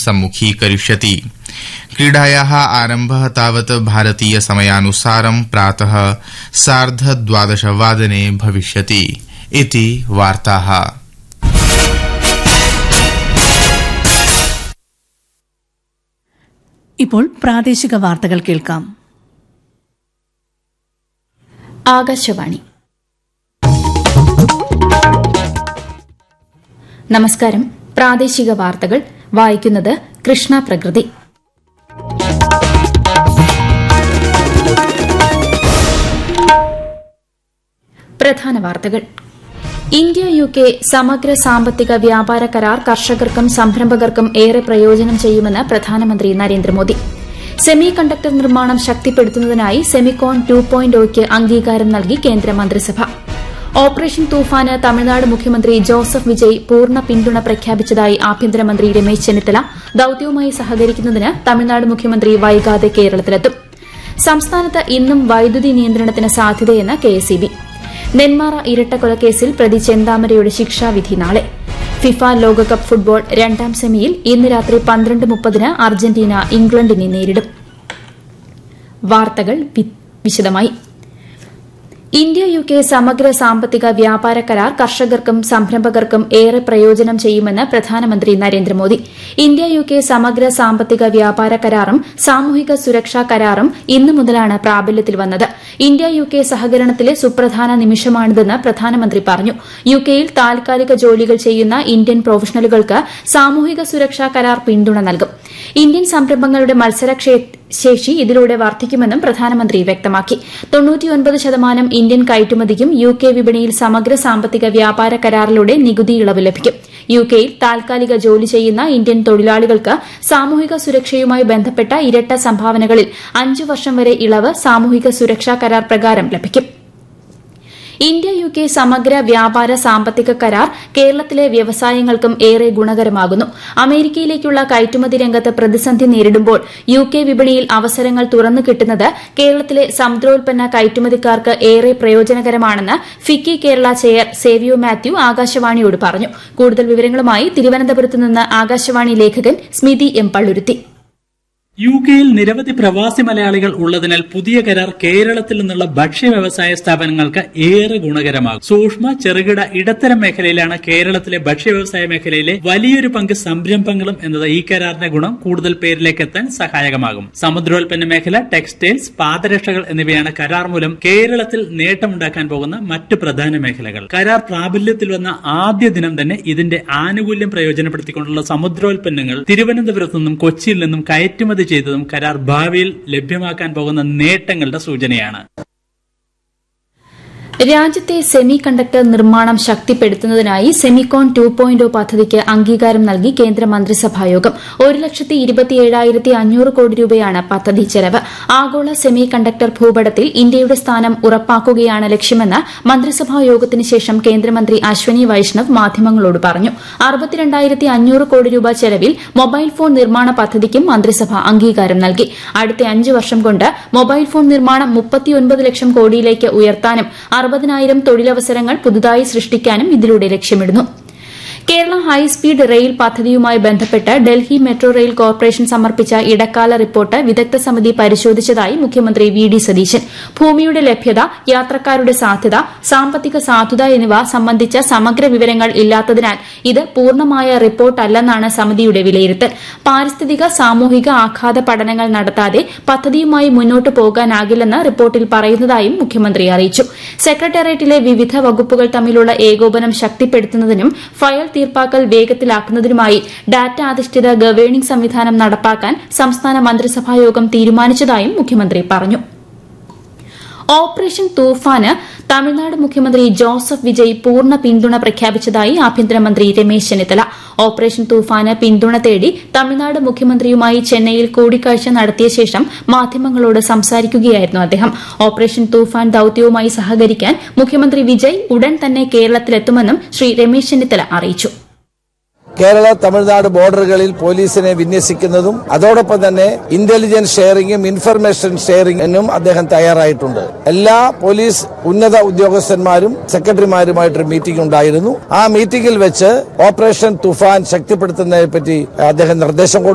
सम्मुखीकरिष्यति क्रीडायाः आरम्भः तावत् भारतीय समयानुसारं प्रातः सार्धद्वादशवादने भविष्यति इति वार्ताः ഇപ്പോൾ പ്രാദേശിക വാർത്തകൾ കേൾക്കാം ആകാശവാണി നമസ്കാരം പ്രാദേശിക വാർത്തകൾ വായിക്കുന്നത് കൃഷ്ണ പ്രകൃതി പ്രധാന വാർത്തകൾ ഇന്ത്യ യു കെ സമഗ്ര സാമ്പത്തിക വ്യാപാര കരാർ കർഷകർക്കും സംരംഭകർക്കും ഏറെ പ്രയോജനം ചെയ്യുമെന്ന് പ്രധാനമന്ത്രി നരേന്ദ്രമോദി സെമി കണ്ടക്ടർ നിർമ്മാണം ശക്തിപ്പെടുത്തുന്നതിനായി സെമിക്കോൺ ടു പോയിന്റ് ഒയ്ക്ക് അംഗീകാരം നൽകി കേന്ദ്രമന്ത്രിസഭ ഓപ്പറേഷൻ തൂഫാന് തമിഴ്നാട് മുഖ്യമന്ത്രി ജോസഫ് വിജയ് പൂർണ്ണ പിന്തുണ പ്രഖ്യാപിച്ചതായി ആഭ്യന്തരമന്ത്രി രമേശ് ചെന്നിത്തല ദൌത്യവുമായി സഹകരിക്കുന്നതിന് തമിഴ്നാട് മുഖ്യമന്ത്രി വൈകാതെ കേരളത്തിലെത്തും സംസ്ഥാനത്ത് ഇന്നും വൈദ്യുതി നിയന്ത്രണത്തിന് സാധ്യതയെന്ന് കെഎസ്ഇബി നെന്മാറ ഇരട്ടക്കൊലക്കേസിൽ പ്രതി ചെന്താമരയുടെ ശിക്ഷാവിധി നാളെ ഫിഫ ലോകകപ്പ് ഫുട്ബോൾ രണ്ടാം സെമിയിൽ ഇന്ന് രാത്രി പന്ത്രണ്ട് മുപ്പതിന് അർജന്റീന ഇംഗ്ലണ്ടിനെ നേരിടും വാർത്തകൾ വിശദമായി ഇന്ത്യ യു കെ സമഗ്ര സാമ്പത്തിക വ്യാപാര കരാർ കർഷകർക്കും സംരംഭകർക്കും ഏറെ പ്രയോജനം ചെയ്യുമെന്ന് പ്രധാനമന്ത്രി നരേന്ദ്രമോദി ഇന്ത്യ യു കെ സമഗ്ര സാമ്പത്തിക വ്യാപാര കരാറും സാമൂഹിക സുരക്ഷാ കരാറും ഇന്നു മുതലാണ് പ്രാബല്യത്തിൽ വന്നത് ഇന്ത്യ യു കെ സഹകരണത്തിലെ സുപ്രധാന നിമിഷമാണിതെന്ന് പ്രധാനമന്ത്രി പറഞ്ഞു യു കെയിൽ താൽക്കാലിക ജോലികൾ ചെയ്യുന്ന ഇന്ത്യൻ പ്രൊഫഷണലുകൾക്ക് സാമൂഹിക സുരക്ഷാ കരാർ പിന്തുണ നൽകും ഇന്ത്യൻ സംരംഭങ്ങളുടെ മത്സര ശേഷി ഇതിലൂടെ വർദ്ധിക്കുമെന്നും പ്രധാനമന്ത്രി വ്യക്തമാക്കി തൊണ്ണൂറ്റിയൊൻപത് ശതമാനം ഇന്ത്യൻ കയറ്റുമതിക്കും യു കെ വിപണിയിൽ സമഗ്ര സാമ്പത്തിക വ്യാപാര കരാറിലൂടെ നികുതി ഇളവ് ലഭിക്കും യു കെയിൽ താൽക്കാലിക ജോലി ചെയ്യുന്ന ഇന്ത്യൻ തൊഴിലാളികൾക്ക് സാമൂഹിക സുരക്ഷയുമായി ബന്ധപ്പെട്ട ഇരട്ട സംഭാവനകളിൽ അഞ്ചു വർഷം വരെ ഇളവ് സാമൂഹിക സുരക്ഷാ കരാർ പ്രകാരം ലഭിക്കും ഇന്ത്യ യു കെ സമഗ്ര വ്യാപാര സാമ്പത്തിക കരാർ കേരളത്തിലെ വ്യവസായങ്ങൾക്കും ഏറെ ഗുണകരമാകുന്നു അമേരിക്കയിലേക്കുള്ള കയറ്റുമതി രംഗത്ത് പ്രതിസന്ധി നേരിടുമ്പോൾ യു കെ വിപണിയിൽ അവസരങ്ങൾ തുറന്നു കിട്ടുന്നത് കേരളത്തിലെ സമുദ്രോൽപ്പന്ന കയറ്റുമതിക്കാർക്ക് ഏറെ പ്രയോജനകരമാണെന്ന് ഫിക്കി കേരള ചെയർ സേവിയോ മാത്യു ആകാശവാണിയോട് പറഞ്ഞു കൂടുതൽ വിവരങ്ങളുമായി തിരുവനന്തപുരത്ത് നിന്ന് ആകാശവാണി ലേഖകൻ സ്മിതി എം പള്ളുരുത്തി യു കെയിൽ നിരവധി പ്രവാസി മലയാളികൾ ഉള്ളതിനാൽ പുതിയ കരാർ കേരളത്തിൽ നിന്നുള്ള ഭക്ഷ്യ വ്യവസായ സ്ഥാപനങ്ങൾക്ക് ഏറെ ഗുണകരമാകും സൂക്ഷ്മ ചെറുകിട ഇടത്തരം മേഖലയിലാണ് കേരളത്തിലെ ഭക്ഷ്യ വ്യവസായ മേഖലയിലെ വലിയൊരു പങ്ക് സംരംഭങ്ങളും എന്നത് ഈ കരാറിന്റെ ഗുണം കൂടുതൽ പേരിലേക്ക് എത്താൻ സഹായകമാകും സമുദ്രോൽപ്പന്ന മേഖല ടെക്സ്റ്റൈൽസ് പാദരക്ഷകൾ എന്നിവയാണ് കരാർ മൂലം കേരളത്തിൽ നേട്ടമുണ്ടാക്കാൻ പോകുന്ന മറ്റ് പ്രധാന മേഖലകൾ കരാർ പ്രാബല്യത്തിൽ വന്ന ആദ്യ ദിനം തന്നെ ഇതിന്റെ ആനുകൂല്യം പ്രയോജനപ്പെടുത്തിക്കൊണ്ടുള്ള സമുദ്രോൽപ്പന്നങ്ങൾ തിരുവനന്തപുരത്തു നിന്നും കൊച്ചിയിൽ നിന്നും കയറ്റുമതി ചെയ്തതും കരാർ ഭാവിയിൽ ലഭ്യമാക്കാൻ പോകുന്ന നേട്ടങ്ങളുടെ സൂചനയാണ് രാജ്യത്തെ സെമി കണ്ടക്ടർ നിർമ്മാണം ശക്തിപ്പെടുത്തുന്നതിനായി സെമിക്കോൺ ടു പോയിന്റ് പദ്ധതിക്ക് അംഗീകാരം നൽകി കേന്ദ്ര മന്ത്രിസഭായോഗം ഒരു ലക്ഷത്തി ഇരുപത്തിയേഴായിരത്തി അഞ്ഞൂറ് കോടി രൂപയാണ് പദ്ധതി ചെലവ് ആഗോള സെമി കണ്ടക്ടർ ഭൂപടത്തിൽ ഇന്ത്യയുടെ സ്ഥാനം ഉറപ്പാക്കുകയാണ് ലക്ഷ്യമെന്ന് മന്ത്രിസഭാ യോഗത്തിന് ശേഷം കേന്ദ്രമന്ത്രി അശ്വനി വൈഷ്ണവ് മാധ്യമങ്ങളോട് പറഞ്ഞു അറുപത്തിരണ്ടായിരത്തി അഞ്ഞൂറ് കോടി രൂപ ചെലവിൽ മൊബൈൽ ഫോൺ നിർമ്മാണ പദ്ധതിക്കും മന്ത്രിസഭ അംഗീകാരം നൽകി അടുത്ത അഞ്ച് വർഷം കൊണ്ട് മൊബൈൽ ഫോൺ നിർമ്മാണം മുപ്പത്തിയൊൻപത് ലക്ഷം കോടിയിലേക്ക് ഉയർത്താനും അറുപതിനായിരം തൊഴിലവസരങ്ങൾ പുതുതായി സൃഷ്ടിക്കാനും ഇതിലൂടെ ലക്ഷ്യമിടുന്നു കേരള ഹൈസ്പീഡ് റെയിൽ പദ്ധതിയുമായി ബന്ധപ്പെട്ട് ഡൽഹി മെട്രോ റെയിൽ കോർപ്പറേഷൻ സമർപ്പിച്ച ഇടക്കാല റിപ്പോർട്ട് വിദഗ്ധ സമിതി പരിശോധിച്ചതായി മുഖ്യമന്ത്രി വി ഡി സതീശൻ ഭൂമിയുടെ ലഭ്യത യാത്രക്കാരുടെ സാധ്യത സാമ്പത്തിക സാധുത എന്നിവ സംബന്ധിച്ച സമഗ്ര വിവരങ്ങൾ ഇല്ലാത്തതിനാൽ ഇത് പൂർണ്ണമായ റിപ്പോർട്ടല്ലെന്നാണ് സമിതിയുടെ വിലയിരുത്തൽ പാരിസ്ഥിതിക സാമൂഹിക ആഘാത പഠനങ്ങൾ നടത്താതെ പദ്ധതിയുമായി മുന്നോട്ട് പോകാനാകില്ലെന്ന് റിപ്പോർട്ടിൽ പറയുന്നതായും മുഖ്യമന്ത്രി അറിയിച്ചു സെക്രട്ടേറിയറ്റിലെ വിവിധ വകുപ്പുകൾ തമ്മിലുള്ള ഏകോപനം ശക്തിപ്പെടുത്തുന്നതിനും ഫയൽ തീർപ്പാക്കൽ വേഗത്തിലാക്കുന്നതിനുമായി ഡാറ്റ അധിഷ്ഠിത ഗവേണിംഗ് സംവിധാനം നടപ്പാക്കാൻ സംസ്ഥാന മന്ത്രിസഭായോഗം തീരുമാനിച്ചതായും മുഖ്യമന്ത്രി പറഞ്ഞു ഓപ്പറേഷൻ തൂഫാന് തമിഴ്നാട് മുഖ്യമന്ത്രി ജോസഫ് വിജയ് പൂർണ്ണ പിന്തുണ പ്രഖ്യാപിച്ചതായി ആഭ്യന്തരമന്ത്രി രമേശ് ചെന്നിത്തല ഓപ്പറേഷൻ തൂഫാന് പിന്തുണ തേടി തമിഴ്നാട് മുഖ്യമന്ത്രിയുമായി ചെന്നൈയിൽ കൂടിക്കാഴ്ച നടത്തിയ ശേഷം മാധ്യമങ്ങളോട് സംസാരിക്കുകയായിരുന്നു അദ്ദേഹം ഓപ്പറേഷൻ തൂഫാൻ ദൌത്യവുമായി സഹകരിക്കാൻ മുഖ്യമന്ത്രി വിജയ് ഉടൻ തന്നെ കേരളത്തിലെത്തുമെന്നും ശ്രീ രമേശ് ചെന്നിത്തല അറിയിച്ചു കേരള തമിഴ്നാട് ബോർഡറുകളിൽ പോലീസിനെ വിന്യസിക്കുന്നതും അതോടൊപ്പം തന്നെ ഇന്റലിജൻസ് ഷെയറിംഗും ഇൻഫർമേഷൻ ഷെയറിംഗിനും അദ്ദേഹം തയ്യാറായിട്ടുണ്ട് എല്ലാ പോലീസ് ഉന്നത ഉദ്യോഗസ്ഥന്മാരും സെക്രട്ടറിമാരുമായിട്ടൊരു മീറ്റിംഗ് ഉണ്ടായിരുന്നു ആ മീറ്റിംഗിൽ വെച്ച് ഓപ്പറേഷൻ തുഫാൻ ശക്തിപ്പെടുത്തുന്നതിനെ പറ്റി അദ്ദേഹം നിർദ്ദേശം കൊടുത്തു